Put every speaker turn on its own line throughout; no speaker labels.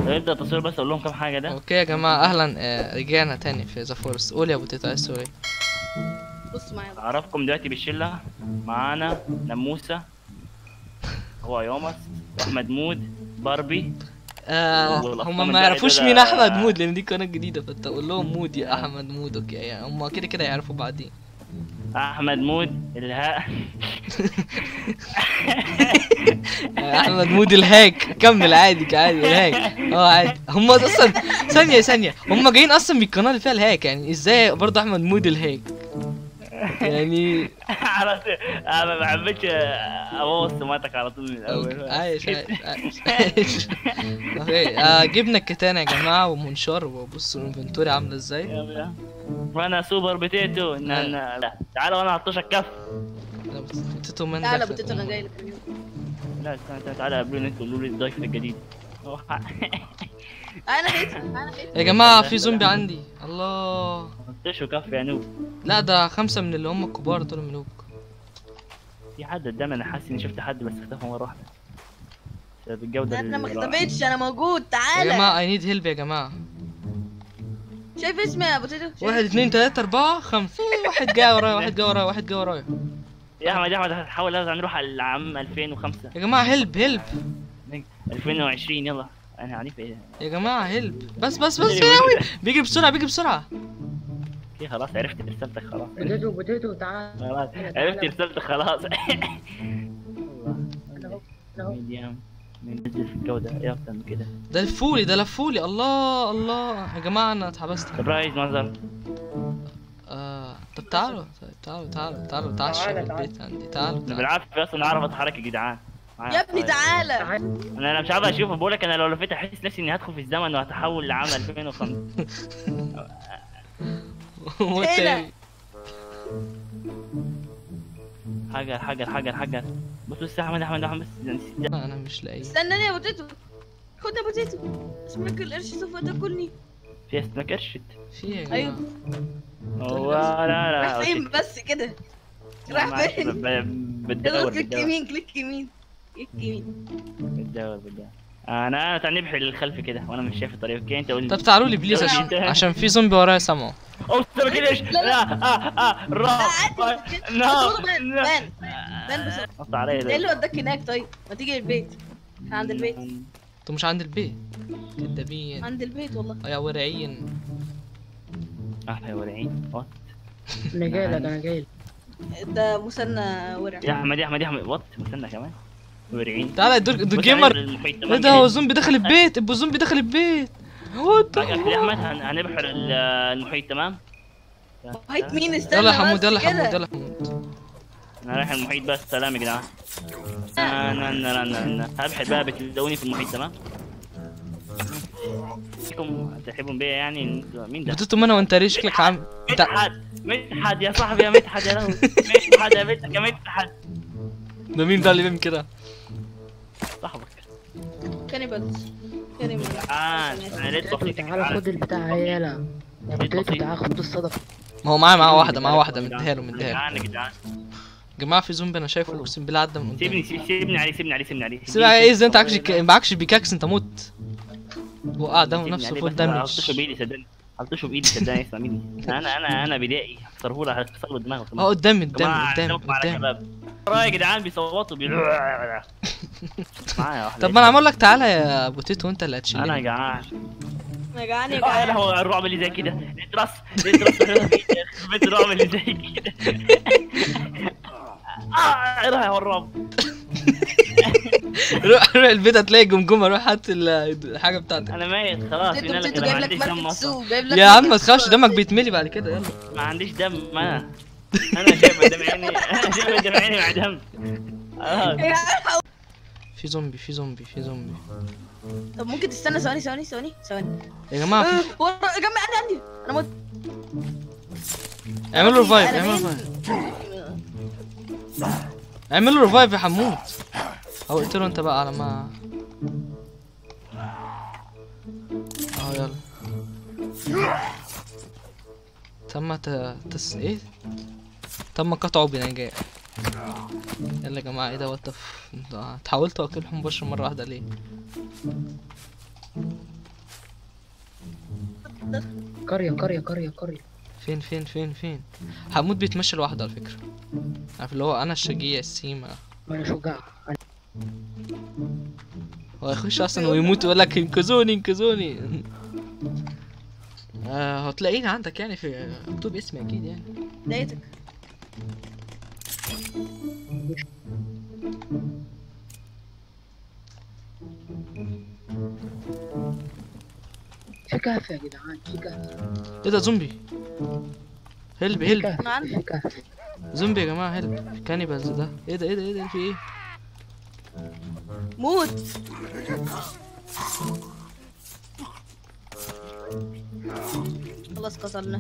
يبدا التصوير بس اقول لهم كام حاجه ده
اوكي يا جماعه اهلا آه، رجعنا تاني في ذا فورست قول يا ابو تيتا عايز تقول ايه
بص معايا
اعرفكم دلوقتي بالشله معانا نموسه هو يومس واحمد مود باربي
آه
والأطفال
هم ما
الجاية
يعرفوش
ده-
مين احمد مود لان دي قناه جديده فانت قول لهم مود يا احمد مود اوكي يعني هم كده كده يعرفوا بعدين
احمد مود الهاء
آه، احمد مود الهاك كمل عادي عادي الهاك اه عادي هم اصلا ثانيه ثانيه هم جايين اصلا من القناه اللي فيها الهاك يعني ازاي برضه احمد مود الهاك يعني
على طول انا ما بحبش ابوظ سمعتك على طول من الاول
عايش عايش عايش عايش اوكي آه، جبنا الكتان يا جماعه ومنشار وبصوا الانفنتوري عامله ازاي
وانا سوبر بوتيتو ن- ن- لا، تعالوا وانا هعطشك كف
لا، بتتو من
تعالى
دخل.
بتيتو انا جاي لك
لا استنى استنى، تعالى قابلوني انتوا قولوا لي الضيف الجديد
انا بيت انا بيت
يا جماعه في زومبي عندي الله
هعطشه كف يا نوب
لا ده خمسة من اللي هم الكبار دول ملوك
في حد قدامي انا حاسس اني شفت حد بس اختفى مره واحده بسبب الجوده
انا ما
ال-
اختفيتش انا موجود
يا
تعالى
جماعه اي نيد هيلب يا جماعه
شايف اسمي يا بوتيتو شايف؟
واحد اتنين تلاتة أربعة خمسة واحد جاي ورايا واحد جاي ورايا واحد جاي ورايا
يا احمد يا احمد هنحاول لازم نروح على العام 2005
يا جماعة هيلب هيلب
2020 يلا انا عنيف ايه
يا جماعة هيلب بس بس بس يا أوي بيجي بسرعة بيجي بسرعة
اوكي خلاص عرفت رسالتك خلاص
بوتيتو بوتيتو تعال
خلاص عرفت رسالتك خلاص
انا اهو انا اهو
ميديم ننزل في الجوده ايه اكتر من كده
ده لفولي ده لفولي الله الله يا جماعة أنا اتحبست
سبرايز مظهر
آه طب تعالوا طيب تعالوا تعالوا تعالوا تعالوا
تعالى، تعالى.
البيت عندي تعالوا
انا
تعالوا
بالعافيه اصلا اعرف اتحرك يا جدعان
يا ابني تعالى
تعال
انا انا مش عارف اشوفه بقول لك انا لو لفيت احس نفسي اني هدخل في الزمن وهتحول لعام 2005
وأنت
هنا.
إيه؟
حجر حجر حجر حجر بص بص يا احمد احمد احمد بس ده نسيت ده.
أنا مش لاقي
استناني يا بوتيتو خد يا بوتيتو اسمك القرش سوف تاكلني
في اسمك قرشت
في إيه يا
ايوه
جماعة
هو لا لا
راح فين
أوكي.
بس كده راح
معلش،
فين
ب- ب- بتدور
يلا كليك
بتدور
يمين كليك يمين كليك يمين
بتدور بتدور انا انا تعال نبحر للخلف كده وانا مش شايف الطريق اوكي انت قول لي
طب تعالوا لي بليز
يلا
عشان
بينا.
عشان في زومبي ورايا سامعه
اوه سمك ليش
لا، لا.
لا اه اه
لا
الرعب
عادي كده.
لا
بس هو بان بان بان بس
نط عليا
ايه
ده
اللي وداك هناك طيب ما تيجي البيت احنا عند البيت
انتوا مش عند البيت كدابين
عند البيت والله
يا ورعين
اه يا ورعين وات
انا جاي لك انا جاي لك
ده مثنى ورع
يا احمد يا احمد يا احمد وات استنى كمان ورعين
تعالى الدور الدور
بص
جيمر
هنبحر المحيط
ايه
تمام
ده هو الزومبي دخل البيت ابو الزومبي دخل البيت وات
بقى يا احمد هن- هنبحر ال- المحيط تمام
هايت مين استنى
يلا يا حمود
بس
يلا يا
كده.
حمود يلا يا حمود
انا رايح المحيط بس سلام يا جدعان انا انا انا انا هبحر بقى بتلاقوني في المحيط تمام فيكم تحبون بيا يعني انتوا- مين ده؟
بتطم انا وانت ليه شكلك عم انت
مدحت مدحت يا صاحبي يا مدحت يا لهوي مدحت يا مدحت يا مدحت
ده مين ده اللي بيعمل كده
صاحبك
كانيبالز كانيبالز
جدعان انا لقيت
بوتيتو
بسيط
تعال خد البتاع يلا يا بوتيتو تعال خد الصدفة
ما هو معاه معاه واحده معاه واحده مديها له مديها له
جدعان يا جدعان
يا جماعه في زومبي انا شايفه اقسم بالله عدى من قدامي
سيبني سيب- سيبني عليه سيبني عليه سيبني عليه
سيبها ايه ازاي انت معكش معكش بيكاكس انت موت وقع ده
سيبني
نفسه
عليه
فول
بس هلطشه
دامج
بايدي صدقني هلطشه بايدي صدقني اسمع مني انا انا انا بدائي هكسره له هكسر له دماغه كمان
اه قدامي
جماعة،
قدامي قدامي
عندكم على
قدامي
شباب. ورايا يا جدعان بيصوتوا بيقولوا معايا واحدة
طب ما انا اقول لك تعالى يا بوتيتو انت اللي
انا يا
هتشيلني
جدعان
يا جعان يا
اه يا
جعان
لهوي الرعب اللي زي كده اترص اترص بيت الرعب اللي زي كده اه ايه رايك هو الرعب
روح روح البيت هتلاقي جمجمه روح هات ال- الحاجه بتاعتك
انا ميت خلاص
بوتيتو
مين قال لك
بوتيتو
انا
جايب
ما
لك
عنديش دم
مركب
اصلا
سوق جايب لك
يا عم ما
مركب
تخافش
سوق.
دمك بيتملي بعد كده يلا
ما عنديش دم انا انا شايف قدام عيني انا شايف قدام عيني مع دم آه.
يا جعان
في زومبي في زومبي في زومبي
طب ممكن تستنى ثواني ثواني ثواني ثواني
يا جماعه في...
آه، ورا جنبي عندي عندي انا موت
اعملوا ريفايف
أنا
اعملوا
مين؟
ريفايف اعملوا ريفايف يا حمود او اقتله انت بقى على ما اه يلا تم ت... تس... ايه تم قطعه بنجاح يلا يا جماعه ايه ده وات ف... انتوا اتحولتوا اكلهم بشر مره واحده ليه
واحدة
قرية قرية قرية قرية
فين فين فين فين حمود بيتمشى لوحده على فكرة عارف اللي هو انا الشجيع السيما
وانا شجاع أنا
هو يخش اصلا ويموت ويقول لك انقذوني انقذوني آه هتلاقيني عندك يعني في مكتوب اسمي اكيد يعني
لقيتك
في كهف يا جدعان في كهف
ايه ده زومبي هلب
في
هلب
كهف
أنا عندي.
في كهف
زومبي يا جماعه هلب كانيبالز ده ايه ده ايه ده ايه ده في ايه
موت خلاص قتلنا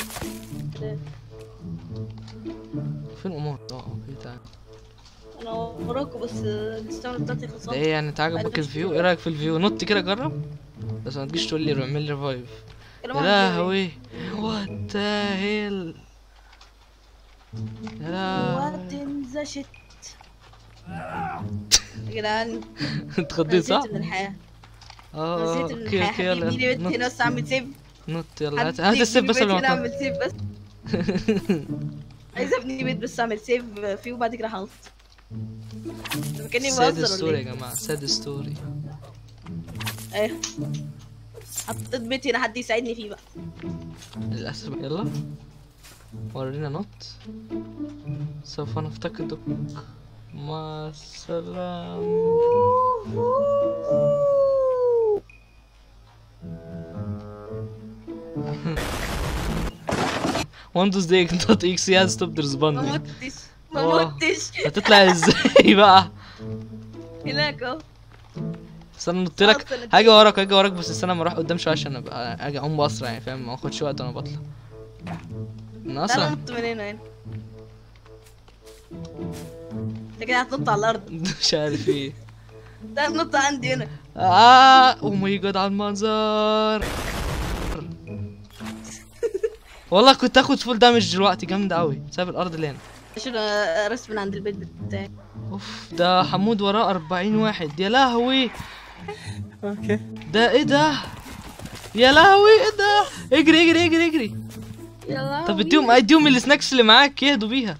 فين امور اه اوكي تعال
انا وراكم بس الاستامنة بتاعتي
ده
خلصانة
ايه يعني انت عاجبك الفيو ايه رايك في الفيو نط كده جرب بس ما تجيش تقول لي اعمل لي ريفايف يا لهوي وات ذا هيل يا
وات
لهوي
ان ذا شيت يا جدعان
اتخضيت صح؟
نسيت من الحياة
اه
نسيت من
اوكي
الحياة
اوكي
حد يبني لي
يلا
بيت هنا
نط
بس اعمل سيف
نط يلا هات
حد
هات السيف
يبني
بس
بيت
قبل ما
هنا
تنط
اعمل سيف بس عايز ابني بيت بس اعمل سيف فيه وبعد كده هنط كاني
ساد
بهزر
ستوري
ولا
يا
ايه؟
جماعه ساد ستوري
ايوه حطيت بيت هنا حد يساعدني فيه بقى
للاسف يلا ورينا نط سوف نفتقدك مع السلامة ويندوز دي دوت اكس يا ستوب
ما
ريسبوندينج
متش ما
آه.
متش
هتطلع ازاي بقى
هناك اهو
استنى نط لك
خلاص أنا
هاجي وراك هاجي وراك بس استنى اما اروح قدام شويه عشان ابقى اجي اقوم باسرع يعني فاهم ما اخدش وقت وانا بطلع انا
تعالى
اصلا
نط من هنا هنا انت كده هتنط على الارض
مش عارف ايه
تعالى نط عندي هنا
اه او ماي جاد على المنظر والله كنت اخد فول دامج دلوقتي جامد قوي بسبب الارض اللي هنا
عشان ارسم من عند البيت بتاعي
اوف ده حمود وراه 40 واحد يا لهوي ده ايه ده يا لهوي ايه ده اجري اجري اجري اجري
يلا
طب اديهم اديهم السناكس اللي معاك يهدوا بيها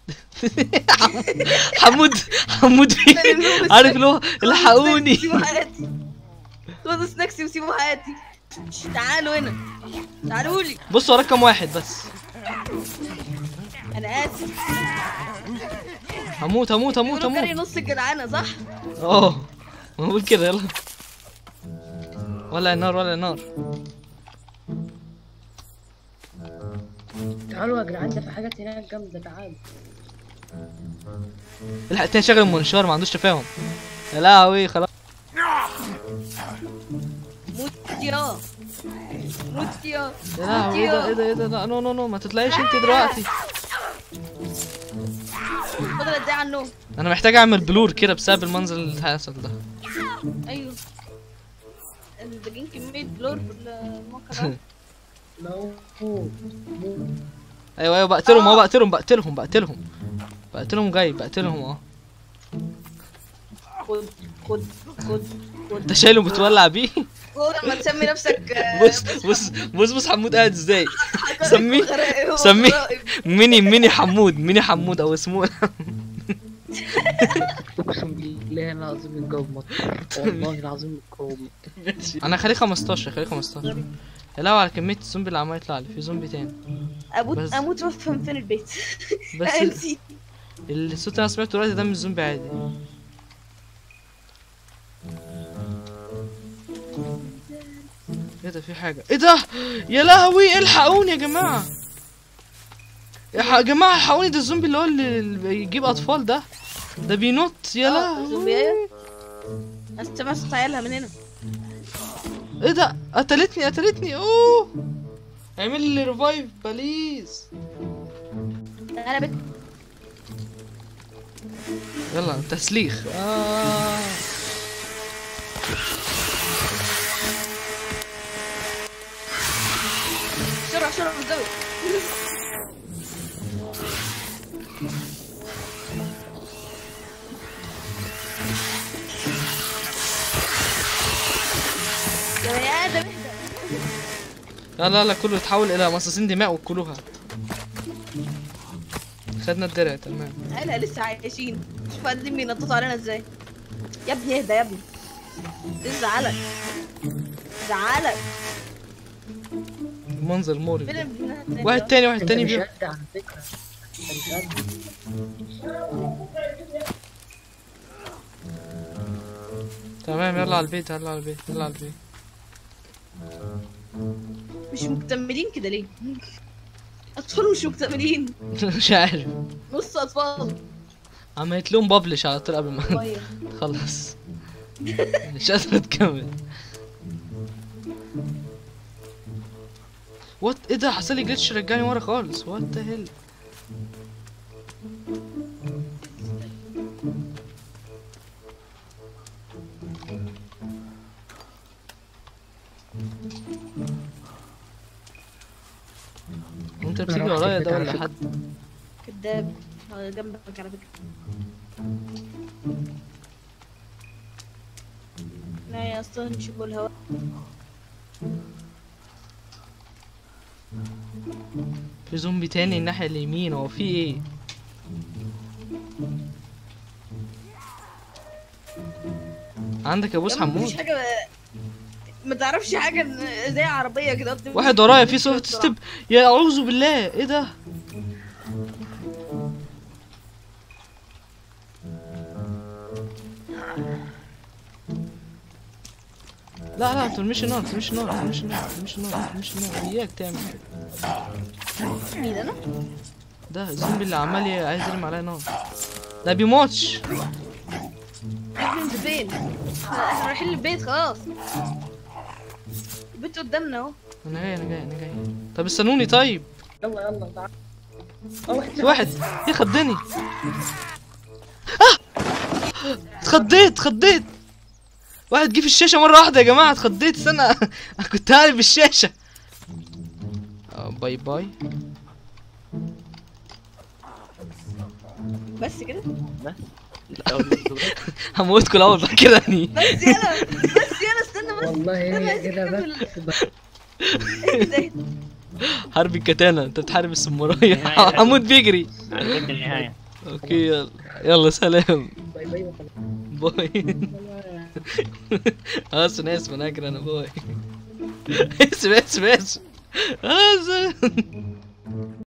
حمود حمود بي- عارف اللي هو الحقوني
سيبوا حياتي خدوا سناكسي وسيبوا حياتي تعالوا هنا تعالوا لي
بص وراك كام واحد بس
انا اسف
هموت هموت هموت
بيقولوا كاري
هموت
نص الجدعانه صح
اه ما بقول كده يلا ولا نار ولا نار
تعالوا يا جدعان ده في حاجات هناك جامدة تعالوا
الحق التاني شغل المنشار ما عندوش تفاهم يا لهوي خلاص
موت يا موت يا
يا لهوي ايه ده ايه ده ايه ده لا نو نو نو ما تطلعيش انت دلوقتي
فضل قد ايه على النوم
انا محتاج اعمل بلور كده بسبب المنظر اللي حصل ده
ايوه محتاجين كميه بلور في الموقع ده
موت موت
ايوه ايوه بقتلهم اهو بقتلهم بقتلهم بقتلهم بقتلهم جاي بقتلهم اهو
خد خد خد خد
انت شايله بتولع بيه
خد ما تسمي نفسك آه،
بص بص بص بص حمود قاعد ازاي
حجر
سميه-
غرائب
سميه.
وغرائب.
ميني ميني حمود ميني حمود او اسمه
اقسم بالله العظيم الجو مطر والله العظيم الجو مطر
انا خليه 15 خليه 15 يا لهوي على كميه الزومبي اللي عمال يطلع لي في زومبي تاني
اموت
بس-
اموت وافهم فين البيت
بس
أنا نسيت
الصوت اللي انا سمعته دلوقتي ده مش زومبي عادي ايه ده في حاجه ايه ده يا لهوي الحقوني يا جماعه يا ح- جماعه الحقوني ده الزومبي اللي هو اللي اللي بيجيب اطفال ده ده بينط يا
آه،
لهوي
زومبياية بس سمع صوت عيالها من هنا
ايه ده قتلتني قتلتني اوه اعمل لي ريفايف بليز
انا بت
يلا تسليخ آه.
بسرعه بسرعه بالزاويه يا بني ادم اهدى
لا لا لا كله يتحول الى مصاصين دماء وكلوها خدنا الدرع تمام
عيلة لسه عايشين شوف قاعدين بينططوا علينا ازاي يا ابني اهدى يا ابني ايه زعلك زعلك
المنظر موري
فين ابن التاني
واحد
ده؟
تاني واحد
انت
تاني
مش
بيو
قد على فكره انت مش قد
تمام يلا على البيت يلا على البيت يلا على البيت
مش مكتملين كده ليه اطفال مش مكتملين
مش عارف
نص اطفال
عملت لهم بابلش على طول قبل ما
طيب
خلص مش قادر تكمل وات ايه ده حصل لي جلitch رجعني ورا خالص وات ذا هيل انت بتيجي
رحت
ورايا
البيت
ده
على
ولا
فكرة.
حد
كداب هذا جنبك على فكرة لا يا اصلا مش جوه الهواء
في زومبي تاني الناحية اليمين هو في ايه عندك يا بوس
يا عم مفيش
حمود
حاجة ما تعرفش حاجة إن- زي عربية كده بتمشي-
واحد ورايا في
بتمشي
سوفت
بسرعة.
ستيب يا اعوذ بالله ايه ده لا لا ترميش النار ترميش النار ترميش النار ترميش النار ترميش النار اياك تعمل كده
مين انا؟
ده الزومبي اللي عمال ي- عايز يرمي عليا نار ده بيموتش
يا ابني انت فين؟ احنا إحنا رايحين البيت خلاص البيت قدامنا اهو
انا جاي انا جاي انا جاي طب استنوني طيب
يلا يلا تعال اه واحد
في واحد ايه خضني اه اتخضيت اتخضيت واحد جه في الشاشة مرة واحدة يا جماعة اتخضيت استنى أنا كنت قاعد بالشاشة آه، باي باي
بس كده
بس الأول
هموتكوا الأول بعد كده اني
بس يلا بس يلا استنى بس
والله هي
بس
كده
كمل.
بس
ازاي
حرب الكتانة انت بتحارب الساموراي
نهاية.
حمود بيجري
عجبتني النهاية
اوكي يلا يلا سلام
باي باي وخلاص.
باي خلاص انا اسف انا اجري انا باي اسف اسف اسف آه،